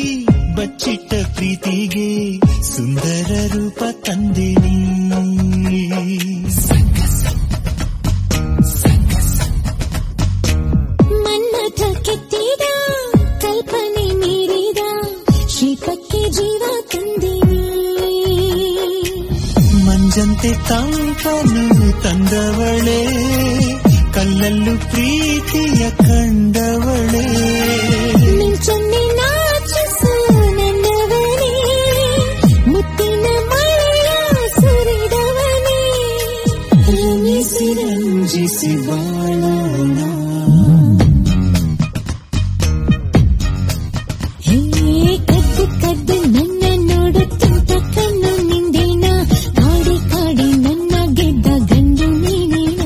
ಬಚ್ಚಿಟ್ಟ ಪ್ರೀತಿಗೆ ಸುಂದರ ರೂಪ ತಂದೆ ನೀ ಮನ್ಮಥ ಕೆತ್ತಿದ ಕಲ್ಪನೆ ಮೀರಿದ ಶಿಲ್ಪಕ್ಕೆ ಜೀವ ತಂದಿನಿ ಮಂಜಂತೆ ತಂಪನು ತಂದವಳೆ ಕಲ್ಲಲ್ಲೂ ಪ್ರೀತಿಯ ಕಂಡವಳೆ ಮಿಂಚನ್ನೆ ನಾಚಿಸು ನನ್ನವನೇ ಮುತ್ತಿನ ಮಳೆಯ ಸುರಿದವನೇ ರಮಿಸಿ ರಂಜಿಸಿ ಬಾಳೋಣ ಹೇ ಕದ್ದು ಕದ್ದು ನನ್ನ ನೋಡುತ್ತಂತ ಕಣ್ಣು ನಿಂದೇನ ಕಾಡಿ ಕಾಡಿ ನನ್ನ ಗೆದ್ದ ಗಂಡು ನೀನೇನ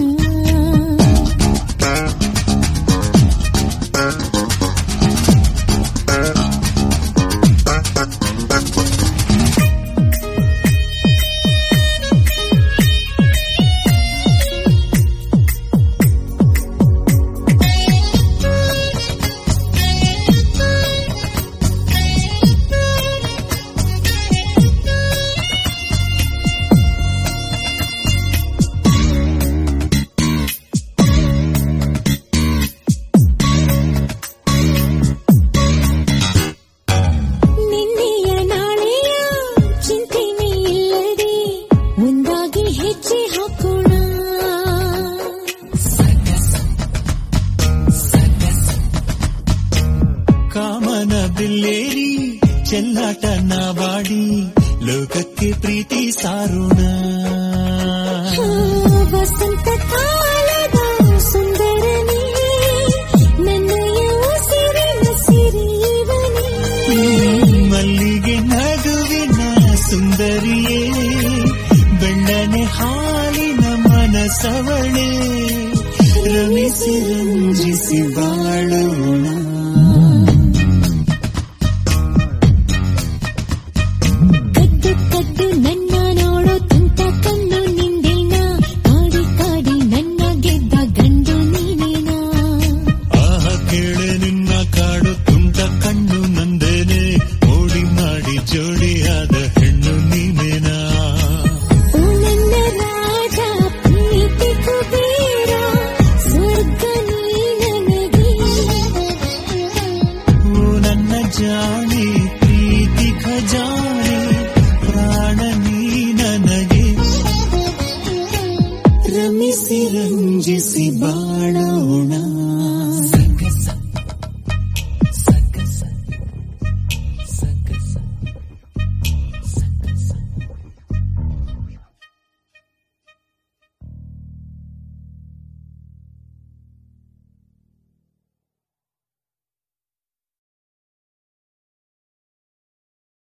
ನಿನ್ನೆಯ ನಾಳೆಯ ಚಿಂತೆನೇ ಇಲ್ಲದೆ ಒಂದಾಗಿ ಹೆಜ್ಜೆ ಹಾಕೋಣ ಕಾಮನ ಬಿಲ್ಲೇರಿ ಚೆಲ್ಲಾಟ ನಾವಾಡಿ ಲೋಕಕ್ಕೆ ಪ್ರೀತಿ ಸಾರೋಣ ಆ, ವಸಂತ ಕಾಲದ ಸುಂದರನೇ ನನ್ನಯ ಉಸಿರಿನ ಸಿರಿಯವನೇ ಮಲ್ಲಿಗೆ ನಗುವಿನ ಸುಂದರಿಯೇ ಬೆಳ್ಳನೆ ಹಾಲಿನ ಮನಸವಳೆ ರಮಿಸಿ ರಂಜಿಸಿ ಬಾಳೋಣ ಕದ್ದು ಕದ್ದು ನನ್ನ ನೋಡೋ ತುಂಟ ಕಣ್ಣು ನಿಂದೇನ ಕಾಡಿ ಕಾಡಿ ನನ್ನ ಗೆದ್ದ ಗಂಡು ನೀನೇನ ಆಹ ಕೇಳೆ ನಿನ್ನ ಕಾಡು ತುಂಟ ಕಣ್ಣು ನಂದೇನೆ ಓಡಿ ಮಾಡಿ ಜೋಡಿಯಾದ ಹೆಣ್ಣು ನೀನೇನಾ ಓ ನನ್ನ ರಾಜ ಪ್ರೀತಿ ಕುಬೇರ ಸ್ವರ್ಗ ನೀ ನನಗೆ ಓ ನನ್ನ ಜಾಣೆ ಪ್ರೀತಿ ಖಜಾನೆ ಪ್ರಾಣ ನೀ ನನಗೆ ರಮಿಸಿ ರಂಜಿಸಿ